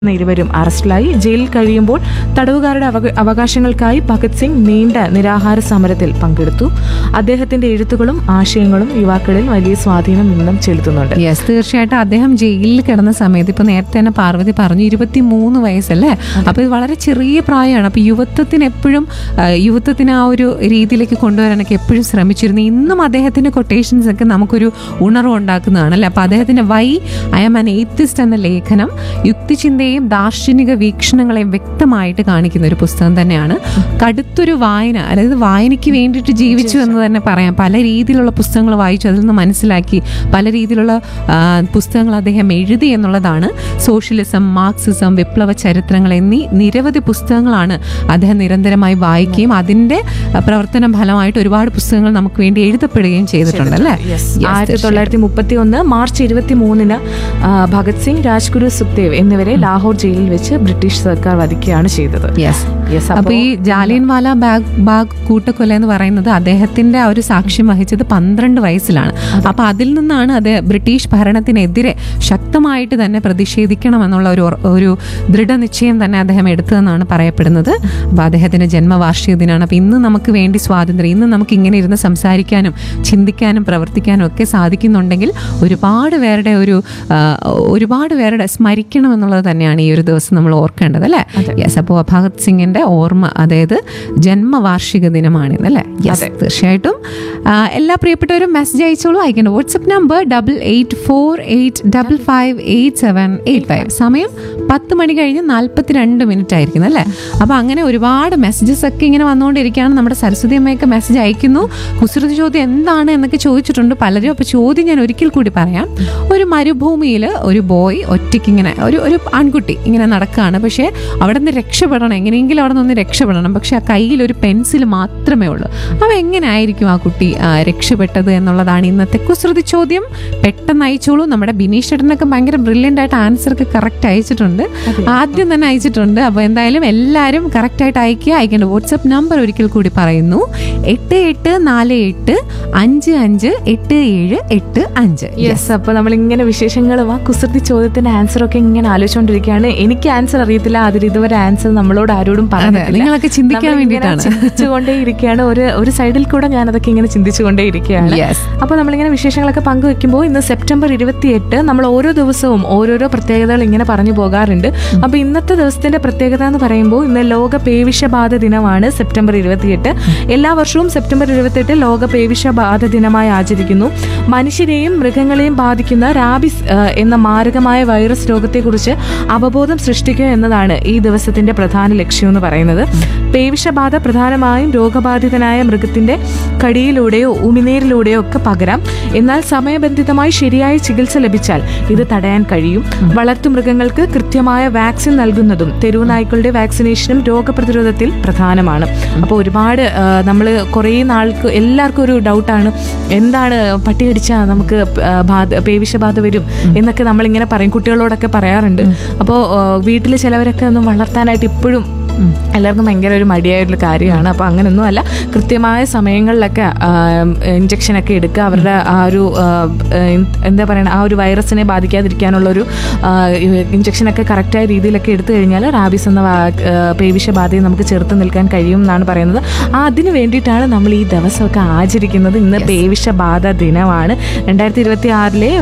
എന്ന ഇരുവരും അറസ്റ്റിലായി ജയിലിൽ കഴിയുമ്പോൾ തടവുകാരുടെ അവക- അവകാശങ്ങൾക്കായി ഭഗത് സിംഗ് നീണ്ട നിരാഹാര സമരത്തിൽ പങ്കെടുത്തു അദ്ദേഹത്തിന്റെ എഴുത്തുകളും ആശയങ്ങളും യുവാക്കളിൽ വലിയ സ്വാധീനം ഇന്നും ചെലുത്തുന്നുണ്ട് യെസ് തീർച്ചയായിട്ടും അദ്ദേഹം ജയിലിൽ കിടന്ന സമയത്ത് ഇപ്പൊ നേരത്തെ തന്നെ പാർവതി പറഞ്ഞു ഇരുപത്തി മൂന്ന് വയസ്സല്ലേ അപ്പൊ ഇത് വളരെ ചെറിയ പ്രായമാണ് അപ്പൊ യുവത്വത്തിന് എപ്പോഴും ആ, യുവത്വത്തിന് ആ ഒരു രീതിയിലേക്ക് കൊണ്ടുവരാനൊക്കെ എപ്പോഴും ശ്രമിച്ചിരുന്നു ഇന്നും അദ്ദേഹത്തിന്റെ കൊട്ടേഷൻസ് ഒക്കെ നമുക്കൊരു ഉണർവ് ഉണ്ടാക്കുന്നതാണ് അല്ലെ അപ്പൊ അദ്ദേഹത്തിന്റെ why I am an atheist എന്ന ലേഖനം യുക്തിചിന്തയും ദാർശനിക വീക്ഷണങ്ങളെയും വ്യക്തമായിട്ട് കാണിക്കുന്ന ഒരു പുസ്തകം തന്നെയാണ് കടുത്തൊരു വായന അതായത് വായനയ്ക്ക് വേണ്ടിയിട്ട് ജീവിച്ചു എന്ന് തന്നെ പറയാം പല രീതിയിലുള്ള പുസ്തകങ്ങൾ വായിച്ചു അതിൽ നിന്ന് മനസ്സിലാക്കി പല രീതിയിലുള്ള ആ, പുസ്തകങ്ങൾ അദ്ദേഹം എഴുതി എന്നുള്ളതാണ് സോഷ്യലിസം മാർക്സിസം വിപ്ലവ ചരിത്രങ്ങൾ എന്നീ നിരവധി പുസ്തകങ്ങളാണ് അദ്ദേഹം നിരന്തരമായി വായിക്കുകയും അതിന്റെ ആ, പ്രവർത്തന ഫലമായിട്ട് ഒരുപാട് പുസ്തകങ്ങൾ നമുക്ക് വേണ്ടി എഴുതപ്പെടുകയും ചെയ്തിട്ടുണ്ട് അല്ലേ Yes. Yes, ആയിരത്തി തൊള്ളായിരത്തി മുപ്പത്തി ഒന്ന് മാർച്ച് ഇരുപത്തി മൂന്നിന് ഭഗത് സിംഗ് രാജ്ഗുരു സുഖ്ദേവ് എന്നിവരെ ലാഹോർ ജയിലിൽ വെച്ച് ബ്രിട്ടീഷ് സർക്കാർ വധിക്കുകയാണ് ചെയ്തത് യെസ് യെസ് അപ്പൊ ഈ ജാലിയൻ വാല ബാഗ് ബാഗ് കൂട്ടക്കൊല എന്ന് പറയുന്നത് അദ്ദേഹത്തിന്റെ ആ ഒരു സാക്ഷ്യം വഹിച്ചത് പന്ത്രണ്ട് വയസ്സിലാണ് അപ്പൊ അതിൽ നിന്നാണ് അത് ബ്രിട്ടീഷ് ഭരണത്തിനെതിരെ ശക്തമായിട്ട് തന്നെ പ്രതിഷേധിക്കണം എന്നുള്ള ഒരു ഉറ- ഒരു ദൃഢനിശ്ചയം തന്നെ അദ്ദേഹം എടുത്തതെന്നാണ് പറയപ്പെടുന്നത് അപ്പൊ അദ്ദേഹത്തിന്റെ ജന്മവാർഷിക ദിനമാണ് അപ്പൊ ഇന്ന് നമുക്ക് വേണ്ടി സ്വാതന്ത്ര്യം ഇന്ന് നമുക്ക് ഇങ്ങനെ ഇരുന്ന് സംസാരിക്കാനും ചിന്തിക്കാനും പ്രവർത്തിക്കാനും ഒക്കെ സാധിക്കുന്നുണ്ടെങ്കിൽ ഒരുപാട് പേരുടെ ഒരു ആ, ഒരുപാട് പേരുടെ സ്മരിക്കണം എന്നുള്ളത് തന്നെയാണ് ഈ ഒരു ദിവസം നമ്മൾ ഓർക്കേണ്ടത് അല്ലേ യെസ് അപ്പോൾ ഭഗത് സിംഗിന്റെ ഓർമ്മ അതായത് ജന്മവാർഷിക ദിനമാണിത് അല്ലേ യെസ് തീർച്ചയായിട്ടും ആ, എല്ലാ പ്രിയപ്പെട്ടവരും മെസ്സേജ് അയച്ചോളൂ അയക്കേണ്ട WhatsApp number double eight four eight double five eight seven eight five സമയം പത്ത് മണി കഴിഞ്ഞ് നാൽപ്പത്തിരണ്ട് മിനിറ്റ് ആയിരിക്കുന്നു അല്ലേ അപ്പോൾ അങ്ങനെ ഒരുപാട് മെസ്സേജസ് ഒക്കെ ഇങ്ങനെ വന്നുകൊണ്ടിരിക്കുകയാണ് നമ്മുടെ സരസ്വതി അമ്മയൊക്കെ മെസ്സേജ് അയക്കുന്നു കുസൃതി ചോദ്യം എന്താണ് എന്നൊക്കെ ചോദിച്ചിട്ടുണ്ട് പലരും അപ്പോൾ ചോദ്യം ഞാൻ ഒരിക്കൽ കൂടി പറയാം ഒരു മരുഭൂമിയിൽ ഒരു ബോയ് ഒറ്റയ്ക്ക് ഇങ്ങനെ ഒരു ഒരു ആൺകുട്ടി ഇങ്ങനെ നടക്കുകയാണ് പക്ഷേ അവിടെ നിന്ന് രക്ഷപ്പെടണം എങ്ങനെയെങ്കിലും അവിടെ നിന്ന് രക്ഷപ്പെടണം പക്ഷെ ആ കയ്യിൽ ഒരു പെൻസിൽ മാത്രമേ ഉള്ളൂ അവ എങ്ങനെ ആയിരിക്കും ആ കുട്ടി ആ, രക്ഷപ്പെട്ടത് എന്നുള്ളതാണ് ഇന്നത്തെ കുസൃതി ചോദ്യം പെട്ടെന്ന് അയച്ചോളൂ നമ്മുടെ ബിനീഷ് ചേട്ടനൊക്കെ ഭയങ്കര ബ്രില്യൻ്റ് ആയിട്ട് ആൻസർ ഒക്കെ കറക്റ്റ് അയച്ചിട്ടുണ്ട് ആദ്യം തന്നെ അയച്ചിട്ടുണ്ട് അപ്പോൾ എന്തായാലും എല്ലാവരും കറക്റ്റ് ആയിട്ട് അയക്കുക അയക്കേണ്ട വാട്സപ്പ് നമ്പർ ഒരിക്കൽ കൂടി പറയുന്നു എട്ട് എട്ട് നാല് എട്ട് അഞ്ച് അഞ്ച് എട്ട് ഏഴ് എട്ട് അഞ്ച് യെസ് അപ്പൊ നമ്മൾ ഇങ്ങനെ വിശേഷങ്ങളും ആ കുസൃതി ചോദ്യത്തിന്റെ ആൻസർ ഒക്കെ ഇങ്ങനെ ആലോചിച്ചുകൊണ്ടിരിക്കുകയാണ് എനിക്ക് ആൻസർ അറിയത്തില്ല അതിൽ ഇതുവരെ ആൻസർ നമ്മളോട് ആരോടും പറഞ്ഞിട്ടില്ല നിങ്ങളൊക്കെ ചിന്തിക്കാൻ നമ്മളിങ്ങനെ വേണ്ടിയിട്ടാണ്. ചിന്തിച്ചുകൊണ്ടേ ഇരിക്കുകയാണ് ഒരു ഒരു സൈഡിൽ കൂടെ ഞാൻ അതൊക്കെ ഇങ്ങനെ ചിന്തിച്ചുകൊണ്ടേ ഇരിക്കുകയാണ് Yes. അപ്പോൾ നമ്മളിങ്ങനെ വിശേഷങ്ങളൊക്കെ പങ്കുവെക്കുമ്പോൾ ഇന്ന് സെപ്റ്റംബർ ഇരുപത്തിയെട്ട് നമ്മൾ ഓരോ ദിവസവും ഓരോരോ പ്രത്യേകതകൾ ഇങ്ങനെ പറഞ്ഞു പോകാറുണ്ട് അപ്പോൾ ഇന്നത്തെ ദിവസത്തിന്റെ പ്രത്യേകത എന്ന് പറയുമ്പോൾ ഇന്ന് ലോക പേവിഷബാധ ദിനമാണ് സെപ്റ്റംബർ ഇരുപത്തിയെട്ട് എല്ലാ വർഷവും സെപ്റ്റംബർ ഇരുപത്തെട്ട് ലോക പേവിഷബാധ ദിനമായി ആചരിക്കുന്നു മനുഷ്യരെയും മൃഗങ്ങളെയും ബാധിക്കുന്ന റാബിസ് ആ, എന്ന മാരകമായ വൈറസ് രോഗത്തെക്കുറിച്ച് അവബോധം സൃഷ്ടിക്കുക എന്നതാണ് ഈ ദിവസത്തിന്റെ പ്രധാന ലക്ഷ്യം എന്ന് പറയുന്നത് പേവിഷബാധ പ്രധാനമായും രോഗബാധിതനായ മൃഗത്തിന്റെ കടിയിലൂടെയോ ഉമിനീരിലൂടെയോ ഒക്കെ പകരാം എന്നാൽ സമയബന്ധിതമായി ശരിയായ ചികിത്സ ലഭിച്ചാൽ ഇത് തടയാൻ കഴിയും വളർത്തുമൃഗങ്ങൾക്ക് കൃത്യമായ വാക്സിൻ നൽകുന്നതും തെരുവ് നായ്ക്കളുടെ വാക്സിനേഷനും രോഗപ്രതിരോധത്തിൽ പ്രധാനമാണ് അപ്പോൾ ഒരുപാട് നമ്മൾ കുറേ നാൾക്ക് എല്ലാവർക്കും ഒരു ഡൗട്ടാണ് എന്താണ് പട്ടി കടിച്ചാൽ നമുക്ക് ആ, ബാധ പേവിഷബാധ വരും എന്നൊക്കെ നമ്മളിങ്ങനെ പറയും കുട്ടികളോടൊക്കെ പറയാറുണ്ട് അപ്പോൾ വീട്ടിൽ ചിലവരൊക്കെ ഒന്നും വളർത്താനായിട്ട് ഇപ്പോഴും എല്ലാവർക്കും ഭയങ്കര ഒരു മടിയായിട്ടുള്ള കാര്യമാണ് അപ്പോൾ അങ്ങനെയൊന്നും അല്ല കൃത്യമായ സമയങ്ങളിലൊക്കെ ഇഞ്ചക്ഷനൊക്കെ എടുക്കുക അവരുടെ ആ ഒരു ആ, എന്ത്- എന്താ പറയുക ആ ഒരു വൈറസിനെ ബാധിക്കാതിരിക്കാനുള്ളൊരു ഇഞ്ചക്ഷനൊക്കെ കറക്റ്റായ രീതിയിലൊക്കെ എടുത്തു കഴിഞ്ഞാൽ റാബീസ് എന്ന വാ- ആ, പേവിഷബാധയെ നമുക്ക് ചെറുത്ത് നിൽക്കാൻ കഴിയും എന്നാണ് പറയുന്നത് ആ അതിന് വേണ്ടിയിട്ടാണ് നമ്മൾ ഈ ദിവസമൊക്കെ ആചരിക്കുന്നത് ഇന്ന് പേവിഷബാധ ദിനമാണ് രണ്ടായിരത്തി ഇരുപത്തി ആറിലെ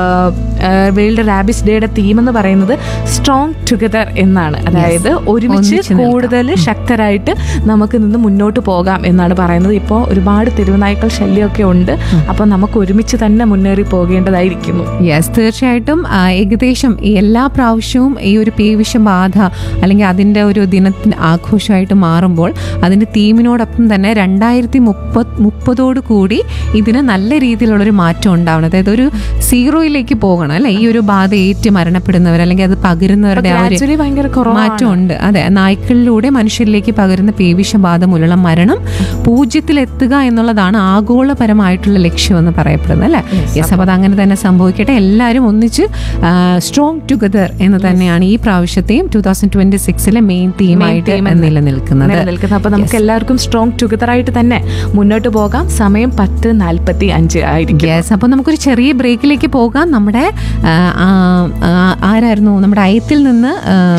വേൾഡ് റാബിസ് ഡേയുടെ തീം എന്ന് പറയുന്നത് സ്ട്രോങ് ടുഗദർ എന്നാണ് അതായത് ഒരുമിച്ച് ഒന്നിച്ച് നിൽക്കാം. കൂടുതൽ ശക്തരായിട്ട് നമുക്ക് നിന്ന് മുന്നോട്ട് പോകാം എന്നാണ് പറയുന്നത് ഇപ്പോൾ ഒരുപാട് തെരുവുനായ്ക്കൾ ശല്യമൊക്കെ ഉണ്ട് അപ്പോൾ നമുക്ക് ഒരുമിച്ച് തന്നെ മുന്നേറി പോകേണ്ടതായിരിക്കുന്നു യെസ് തീർച്ചയായിട്ടും ആ, ഏകദേശം ഈ എല്ലാ പ്രാവശ്യവും ഈ ഒരു പേവിഷബാധ അല്ലെങ്കിൽ അതിൻ്റെ ഒരു ദിനത്തിന് ആഘോഷമായിട്ട് മാറുമ്പോൾ അതിൻ്റെ തീമിനോടൊപ്പം തന്നെ രണ്ടായിരത്തി മുപ്പത് മുപ്പതോട് കൂടി ഇതിന് നല്ല രീതിയിലുള്ളൊരു മാറ്റം ഉണ്ടാവണം അതായത് ഒരു സീറോയിലേക്ക് പോകണം അല്ലെ ഈ ഒരു ബാധ ഏറ്റ് മരണപ്പെടുന്നവർ അല്ലെങ്കിൽ അത് പകരുന്നവരുടെ ആ ഒരു ആക്ച്വലി ഭയങ്കര കുറവാണ് മാറ്റമുണ്ട് അതെ നായ്ക്കളിലൂടെ മനുഷ്യരിലേക്ക് പകരുന്ന പേവിഷബാധ മൂലമുള്ള മരണം പൂജ്യത്തിലെത്തുക എന്നുള്ളതാണ് ആഗോളപരമായിട്ടുള്ള ലക്ഷ്യം എന്ന് പറയപ്പെടുന്നത് അല്ലേ യെസ് അപ്പോൾ അതങ്ങനെ തന്നെ സംഭവിക്കട്ടെ എല്ലാവരും ഒന്നിച്ച് സ്ട്രോങ് ടുഗദർ എന്ന് തന്നെയാണ് ഈ പ്രാവശ്യത്തെയും ടൂ തൗസൻഡ് ട്വന്റി സിക്സിലെ മെയിൻ തീമായിട്ട് theme എന്ന് നിലനിൽക്കുന്നത് നിലനിൽക്കുന്നത് അപ്പോൾ നമുക്ക് എല്ലാവർക്കും സ്ട്രോങ് ടുഗദർ ആയിട്ട് തന്നെ മുന്നോട്ട് പോകാം സമയം പത്ത് നാൽപ്പത്തി അഞ്ച് ആയിരിക്കും യെസ് അപ്പോൾ നമുക്കൊരു ചെറിയ ബ്രേക്കിലേക്ക് പോകാം നമ്മുടെ ആ, ആ, ആ, ആരായിരുന്നു നമ്മുടെ അയത്തിൽ നിന്ന് ആ,